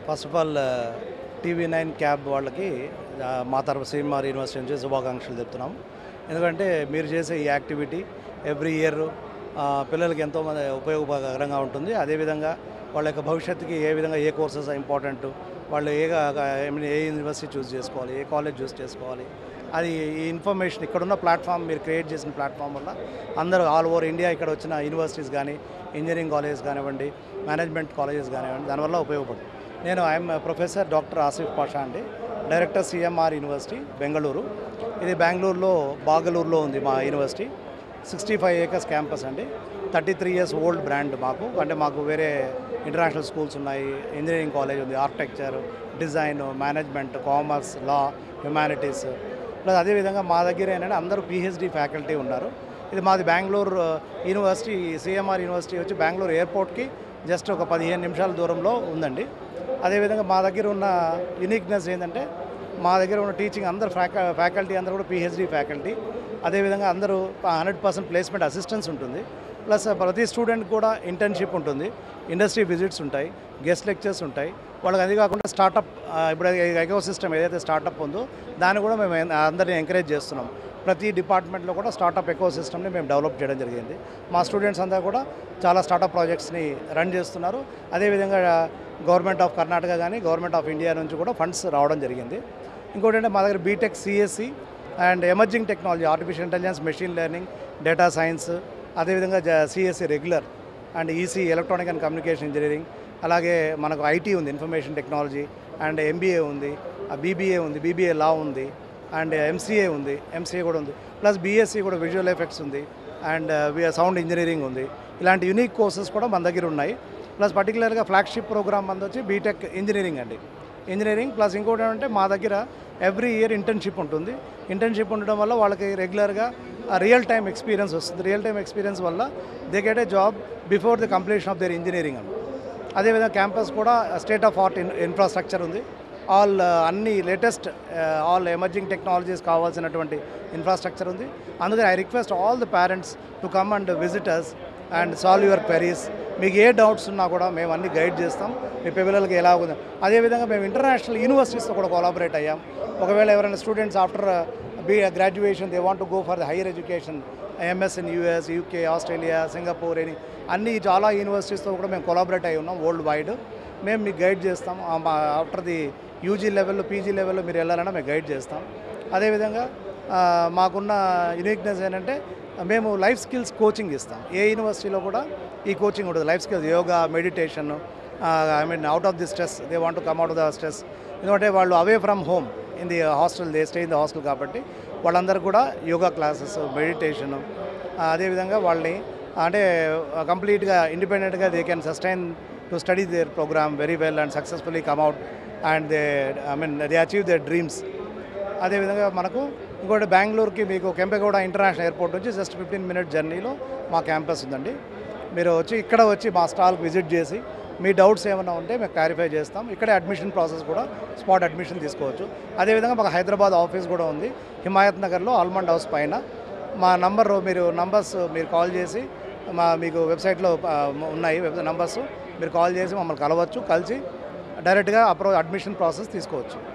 first of all TV nine cab వాళ్ళకి ఆ, మా తరఫు సిఎంఆర్ యూనివర్సిటీ నుంచి శుభాకాంక్షలు చెప్తున్నాం ఎందుకంటే మీరు చేసే ఈ యాక్టివిటీ ఎవ్రీ ఇయర్ పిల్లలకి ఎంతోమంది ఉపయోగకరంగా ఉంటుంది అదేవిధంగా వాళ్ళ యొక్క భవిష్యత్తుకి ఏ విధంగా ఏ కోర్సెస్ ఇంపార్టెంట్ వాళ్ళు ఏ ఐ మీన్ ఏ యూనివర్సిటీ చూస్ చేసుకోవాలి ఏ కాలేజ్ చూస్ చేసుకోవాలి అది ఈ ఇన్ఫర్మేషన్ ఇక్కడున్న ప్లాట్ఫామ్ మీరు క్రియేట్ చేసిన ప్లాట్ఫామ్ వల్ల అందరూ ఆల్ ఓవర్ ఇండియా ఇక్కడ వచ్చిన యూనివర్సిటీస్ కానీ ఇంజనీరింగ్ కాలేజెస్ కానివ్వండి మేనేజ్మెంట్ కాలేజెస్ కానివ్వండి దానివల్ల ఉపయోగపడుతుంది నేను I'm professor doctor Asif Pasha అండి డైరెక్టర్ సిఎంఆర్ యూనివర్సిటీ బెంగళూరు ఇది బెంగళూరులో బాగలూరులో ఉంది మా university sixty five acres campus అండి thirty three years old brand మాకు అంటే మాకు వేరే ఇంటర్నేషనల్ స్కూల్స్ ఉన్నాయి ఇంజనీరింగ్ కాలేజ్ ఉంది architecture design management commerce law humanities plus అదేవిధంగా మా దగ్గర ఏంటంటే అందరూ పిహెచ్డి ఫ్యాకల్టీ ఉన్నారు ఇది మాది బెంగళూరు యూనివర్సిటీ సిఎంఆర్ యూనివర్సిటీ వచ్చి బెంగళూరు ఎయిర్పోర్ట్కి జస్ట్ ఒక పదిహేను నిమిషాల దూరంలో ఉందండి అదేవిధంగా మా దగ్గర ఉన్న యూనిక్నెస్ ఏంటంటే మా దగ్గర ఉన్న టీచింగ్ అందరు ఫ్యాక ఫ్యాకల్టీ అందరూ కూడా పిహెచ్డి ఫ్యాకల్టీ అదేవిధంగా అందరూ హండ్రెడ్ పర్సెంట్ ప్లేస్మెంట్ అసిస్టెన్స్ ఉంటుంది ప్లస్ ప్రతి స్టూడెంట్ కూడా ఇంటర్న్షిప్ ఉంటుంది ఇండస్ట్రీ విజిట్స్ ఉంటాయి గెస్ట్ లెక్చర్స్ ఉంటాయి వాళ్ళకి అది కాకుండా స్టార్టప్ ఇప్పుడు ఎకో సిస్టమ్ ఏదైతే స్టార్టప్ ఉందో దాన్ని కూడా మేము ఎన్- అందరినీ ఎంకరేజ్ చేస్తున్నాం ప్రతి డిపార్ట్మెంట్లో కూడా స్టార్టప్ ఎకో సిస్టమ్ని మేము డెవలప్ చేయడం జరిగింది మా స్టూడెంట్స్ అంతా కూడా చాలా స్టార్టప్ ప్రాజెక్ట్స్ని రన్ చేస్తున్నారు అదేవిధంగా గవర్నమెంట్ ఆఫ్ కర్ణాటక కానీ గవర్నమెంట్ ఆఫ్ ఇండియా నుంచి కూడా ఫండ్స్ రావడం జరిగింది ఇంకోటి అంటే మా దగ్గర BTech CSE and emerging technology artificial intelligence machine learning data science అదేవిధంగా CSE regular and EC electronic and communication engineering అలాగే మనకు ఐటీ ఉంది ఇన్ఫర్మేషన్ టెక్నాలజీ అండ్ ఎంబీఏ ఉంది బీబీఏ ఉంది బీబీఏ లా ఉంది అండ్ ఎంసీఏ ఉంది ఎంసీఏ కూడా ఉంది ప్లస్ బీఎస్సీ కూడా విజువల్ ఎఫెక్ట్స్ ఉంది అండ్ సౌండ్ ఇంజనీరింగ్ ఉంది ఇలాంటి యూనిక్ కోర్సెస్ కూడా మన దగ్గర ఉన్నాయి ప్లస్ పర్టికులర్గా ఫ్లాగ్షిప్ ప్రోగ్రామ్ మంది వచ్చి బీటెక్ ఇంజనీరింగ్ అండి ఇంజనీరింగ్ ప్లస్ ఇంకోటి ఏంటంటే మా దగ్గర ఎవ్రీ ఇయర్ ఇంటర్న్షిప్ ఉంటుంది ఇంటర్న్షిప్ ఉండడం వల్ల వాళ్ళకి రెగ్యులర్గా రియల్ టైమ్ ఎక్స్పీరియన్స్ వస్తుంది రియల్ టైమ్ ఎక్స్పీరియన్స్ వల్ల they get a job before the completion of their engineering అని అదేవిధంగా క్యాంపస్ కూడా స్టేట్ ఆఫ్ ఆర్ట్ ఇన్ఫ్రాస్ట్రక్చర్ ఉంది ఆల్ అన్ని లేటెస్ట్ ఆల్ ఎమర్జింగ్ టెక్నాలజీస్ కావాల్సినటువంటి ఇన్ఫ్రాస్ట్రక్చర్ ఉంది అందుకని I request all the parents to come and visitors and solve your queries మీకు ఏ డౌట్స్ ఉన్నా కూడా మేము అన్ని గైడ్ చేస్తాం మీ పిల్లలకి ఎలా ఉంది అదేవిధంగా మేము ఇంటర్నేషనల్ యూనివర్సిటీస్తో కూడా కొలాబరేట్ అయ్యాం ఒకవేళ ఎవరైనా students after B graduation they want go for the higher education MS in US UK Australia Singapore అని అన్ని చాలా యూనివర్సిటీస్తో కూడా మేము కొలాబరేట్ అయి ఉన్నాం వరల్డ్ వైడ్ మేము మీకు గైడ్ చేస్తాం ఆఫ్టర్ ది యూజీ లెవెల్లో పీజీ లెవెల్లో మీరు వెళ్ళాలన్నా మేము గైడ్ చేస్తాం అదేవిధంగా ఆ, మాకున్న యూనిక్నెస్ ఏంటంటే మేము లైఫ్ స్కిల్స్ కోచింగ్ ఇస్తాం ఏ యూనివర్సిటీలో కూడా ఈ కోచింగ్ ఉంటుంది life skills yoga meditation I mean out of the stress they want come out of the stress ఎందుకంటే వాళ్ళు away from home in the hostel they stay in the hostel కాబట్టి వాళ్ళందరూ కూడా యోగా క్లాసెస్ మెడిటేషన్ అదేవిధంగా వాళ్ళని అంటే కంప్లీట్గా ఇండిపెండెంట్గా they can sustain to study their program very well and successfully come out and they I mean they achieve their dreams అదేవిధంగా మనకు ఇంకోటి బెంగళూరుకి మీకు కెంపెగౌడ ఇంటర్నేషనల్ ఎయిర్పోర్ట్ నుంచి జస్ట్ ఫిఫ్టీన్ మినిట్ జర్నీలో మా క్యాంపస్ ఉందండి మీరు వచ్చి ఇక్కడ వచ్చి మా స్టాల్కి విజిట్ చేసి మీ డౌట్స్ ఏమైనా ఉంటే మేము క్లారిఫై చేస్తాం ఇక్కడే అడ్మిషన్ ప్రాసెస్ కూడా స్పాట్ అడ్మిషన్ తీసుకోవచ్చు అదేవిధంగా మాకు హైదరాబాద్ ఆఫీస్ కూడా ఉంది హిమాయత్ నగర్లో ఆల్మండ్ హౌస్ పైన మా నంబర్ మీరు నంబర్స్ మీరు కాల్ చేసి మా మీకు వెబ్సైట్లో ఆ, ఉన్నాయి వెబ్ నంబర్స్ మీరు కాల్ చేసి మమ్మల్ని కలవచ్చు కలిసి డైరెక్ట్గా అప్రో అడ్మిషన్ ప్రాసెస్ తీసుకోవచ్చు